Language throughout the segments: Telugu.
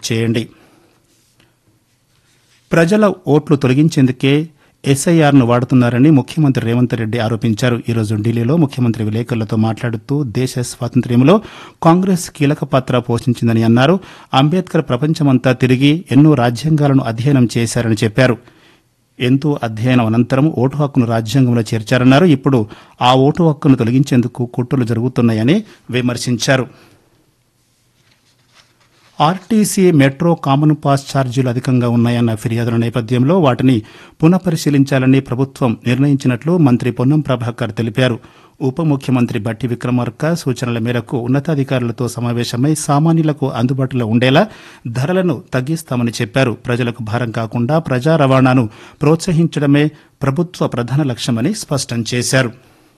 చేయండి ప్రజల ఓట్లు తొలగించేందుకే ఎస్ఐఆర్ను వాడుతున్నారని ముఖ్యమంత్రి రేవంత్ రెడ్డి ఆరోపించారు ఈరోజు ఢిల్లీలో ముఖ్యమంత్రి విలేకరులతో మాట్లాడుతూ దేశ స్వాతంత్ర్యంలో కాంగ్రెస్ కీలక పాత్ర పోషించిందని అన్నారు అంబేద్కర్ ప్రపంచమంతా తిరిగి ఎన్నో రాజ్యాంగాలను అధ్యయనం చేశారని చెప్పారు ఎంతో అధ్యయనం అనంతరం ఓటు హక్కును రాజ్యాంగంలో చేర్చారన్నారు ఇప్పుడు ఆ ఓటు హక్కును తొలగించేందుకు కుట్రలు జరుగుతున్నాయని విమర్శించారు ఆర్టీసీ మెట్రో కామన్ పాస్ ఛార్జీలు అధికంగా ఉన్నాయన్న ఫిర్యాదుల నేపథ్యంలో వాటిని పునఃపరిశీలించాలని ప్రభుత్వం నిర్ణయించినట్లు మంత్రి పొన్నం ప్రభాకర్ తెలిపారు ఉప ముఖ్యమంత్రి బట్టి విక్రమార్క సూచనల మేరకు ఉన్నతాధికారులతో సమావేశమై సామాన్యులకు అందుబాటులో ఉండేలా ధరలను తగ్గిస్తామని చెప్పారు ప్రజలకు భారం కాకుండా ప్రజా రవాణాను ప్రోత్సహించడమే ప్రభుత్వ ప్రధాన లక్ష్యమని స్పష్టం చేశారు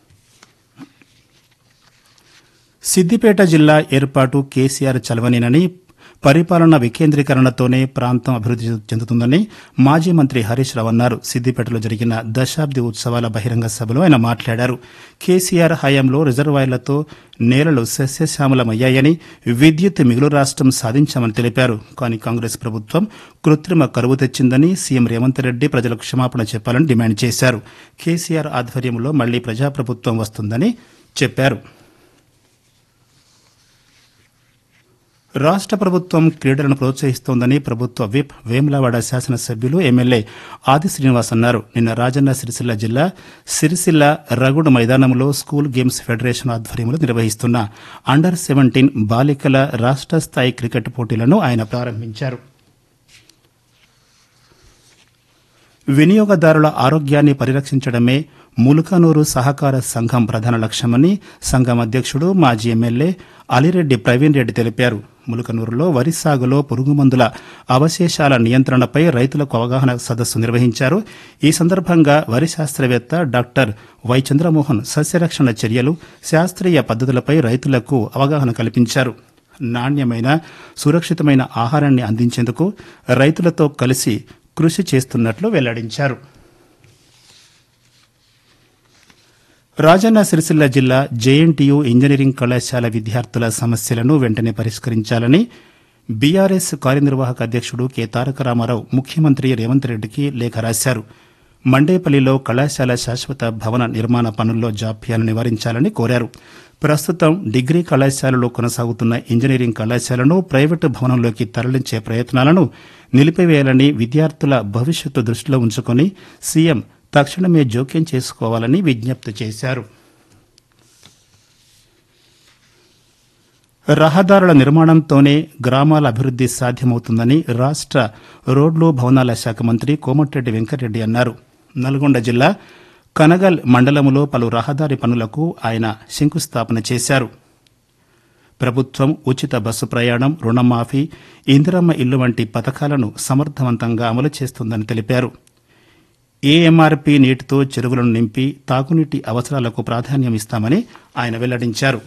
సిద్దిపేట జిల్లా ఏర్పాటు కేసీఆర్ చలవనేనని పరిపాలన వికేంద్రీకరణతోనే ప్రాంతం అభివృద్ది చెందుతుందని మాజీ మంత్రి హరీష్ రావు అన్నారు సిద్దిపేటలో జరిగిన దశాబ్ది ఉత్సవాల బహిరంగ సభలో ఆయన మాట్లాడారు కేసీఆర్ హయాంలో రిజర్వాయర్లతో నేలలు సస్యశ్యామలమయ్యాయని విద్యుత్ మిగులు రాష్ట్రం సాధించామని తెలిపారు కానీ కాంగ్రెస్ ప్రభుత్వం కృత్రిమ కరువు తెచ్చిందని సీఎం రేవంత్ రెడ్డి ప్రజలకు క్షమాపణ చెప్పాలని డిమాండ్ చేశారు కేసీఆర్ ఆధ్వర్యంలో మళ్లీ ప్రజాప్రభుత్వం వస్తుందని చెప్పారు రాష్ట్ర ప్రభుత్వం క్రీడలను ప్రోత్సహిస్తోందని ప్రభుత్వ విప్ వేములవాడ శాసనసభ్యులు ఎమ్మెల్యే ఆది శ్రీనివాస్ అన్నారు నిన్న రాజన్న సిరిసిల్ల జిల్లా సిరిసిల్ల రగుడు మైదానంలో స్కూల్ గేమ్స్ ఫెడరేషన్ ఆధ్వర్యంలో నిర్వహిస్తున్న అండర్ సెవెంటీన్ బాలికల రాష్ట్ర స్థాయి క్రికెట్ పోటీలను ఆయన ప్రారంభించారు వినియోగదారుల ఆరోగ్యాన్ని పరిరక్షించడమే ములుకనూరు సహకార సంఘం ప్రధాన లక్ష్యమని సంఘం అధ్యక్షుడు మాజీ ఎమ్మెల్యే అలిరెడ్డి ప్రవీణ్ రెడ్డి తెలిపారు ములుకనూరులో వరి సాగులో పురుగుమందుల అవశేషాల నియంత్రణపై రైతులకు అవగాహన సదస్సు నిర్వహించారు ఈ సందర్భంగా వరి శాస్త్రవేత్త డాక్టర్ వై చంద్రమోహన్ సస్యరక్షణ చర్యలు శాస్త్రీయ పద్ధతులపై రైతులకు అవగాహన కల్పించారు నాణ్యమైన సురక్షితమైన ఆహారాన్ని అందించేందుకు రైతులతో కలిసి కృషి చేస్తున్నట్లు వెల్లడించారు రాజన్న సిరిసిల్ల జిల్లా జేఎన్టీయూ ఇంజనీరింగ్ కళాశాల విద్యార్థుల సమస్యలను వెంటనే పరిష్కరించాలని బీఆర్ఎస్ కార్యనిర్వాహక అధ్యక్షుడు కె తారక రామారావు ముఖ్యమంత్రి రేవంత్ రెడ్డికి లేఖ రాశారు మండేపల్లిలో కళాశాల శాశ్వత భవన నిర్మాణ పనుల్లో జాప్యాన్ని నివారించాలని కోరారు ప్రస్తుతం డిగ్రీ కళాశాలలో కొనసాగుతున్న ఇంజనీరింగ్ కళాశాలను ప్రైవేటు భవనంలోకి తరలించే ప్రయత్నాలను నిలిపివేయాలని విద్యార్థుల భవిష్యత్తు దృష్టిలో ఉంచుకొని సీఎం తక్షణమే జోక్యం చేసుకోవాలని విజ్ఞప్తి చేశారు రహదారుల నిర్మాణంతోనే గ్రామాల అభివృద్ది సాధ్యమవుతుందని రాష్ట్ర రోడ్లు భవనాల శాఖ మంత్రి కోమటిరెడ్డి వెంకటరెడ్డి అన్నారు నల్గొండ జిల్లా కనగల్ మండలంలో పలు రహదారి పనులకు ఆయన శంకుస్థాపన చేశారు ప్రభుత్వం ఉచిత బస్సు ప్రయాణం రుణమాఫీ ఇందిరమ్మ ఇల్లు వంటి పథకాలను సమర్థవంతంగా అమలు చేస్తుందని తెలిపారు ఏఎంఆర్పీ నీటితో చెరువులను నింపి తాగునీటి అవసరాలకు ప్రాధాన్యం ఇస్తామని ఆయన వెల్లడించారు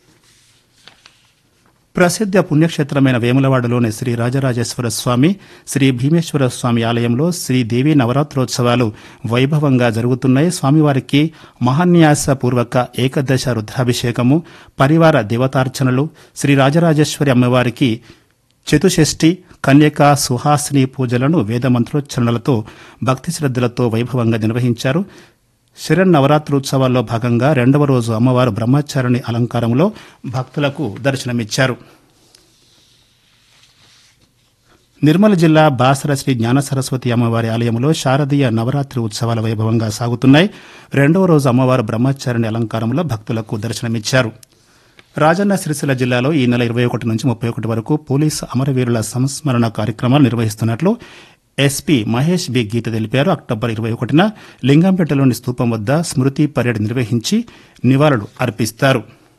ప్రసిద్ధ పుణ్యక్షేత్రమైన వేములవాడలోని శ్రీ రాజరాజేశ్వర స్వామి శ్రీ భీమేశ్వర స్వామి ఆలయంలో శ్రీదేవి నవరాత్రోత్సవాలు వైభవంగా జరుగుతున్నాయి స్వామివారికి మహాన్యాసపూర్వక ఏకదశ రుద్రాభిషేకము పరివార దేవతార్చనలు శ్రీ రాజరాజేశ్వరి అమ్మవారికి చతుషష్ఠి కన్యకా సుహాసిని పూజలను వేద మంత్రోచ్చరణలతో భక్తి శ్రద్దలతో వైభవంగా నిర్వహించారు శరన్నవరాత్రోత్సవాల్లో భాగంగా రెండవ రోజు అమ్మవారు బ్రహ్మచారిణి అలంకారంలో భక్తులకు దర్శనమిచ్చారు నిర్మల్ జిల్లా బాసర శ్రీ జ్ఞాన సరస్వతి అమ్మవారి ఆలయంలో శారదీయ నవరాత్రి ఉత్సవాల వైభవంగా సాగుతున్నాయి రెండవ రోజు అమ్మవారు బ్రహ్మచారిణి అలంకారంలో భక్తులకు దర్శనమిచ్చారు రాజన్న సిరిసిల్ల జిల్లాలో ఈ నెల ఇరవై ఒకటి నుంచి ముప్పై ఒకటి వరకు పోలీసు అమరవీరుల సంస్మరణ కార్యక్రమాలు నిర్వహిస్తున్నట్లు ఎస్పీ మహేష్ బి గీత తెలిపారు అక్టోబర్ ఇరవై ఒకటిన లింగంపేటలోని స్తూపం వద్ద స్మృతి పరేడ్ నిర్వహించి నివాళులు అర్పిస్తారు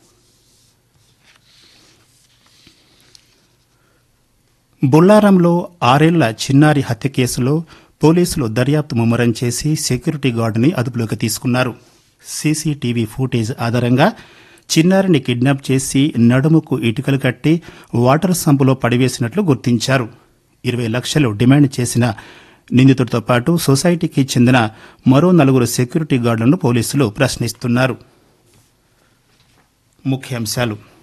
బుల్లారంలో ఆరేళ్ల చిన్నారి హత్య కేసులో పోలీసులు దర్యాప్తు ముమ్మరం చేసి సెక్యూరిటీ గార్డుని అదుపులోకి తీసుకున్నారు సీసీటీవీ ఫుటేజ్ ఆధారంగా చిన్నారిని కిడ్నాప్ చేసి నడుముకు ఇటుకలు కట్టి వాటర్ సంపులో పడివేసినట్లు గుర్తించారు ఇరవై లక్షలు డిమాండ్ చేసిన నిందితుడితో పాటు సొసైటీకి చెందిన మరో నలుగురు సెక్యూరిటీ గార్డులను పోలీసులు ప్రశ్నిస్తున్నారు ముఖ్యాంశాలు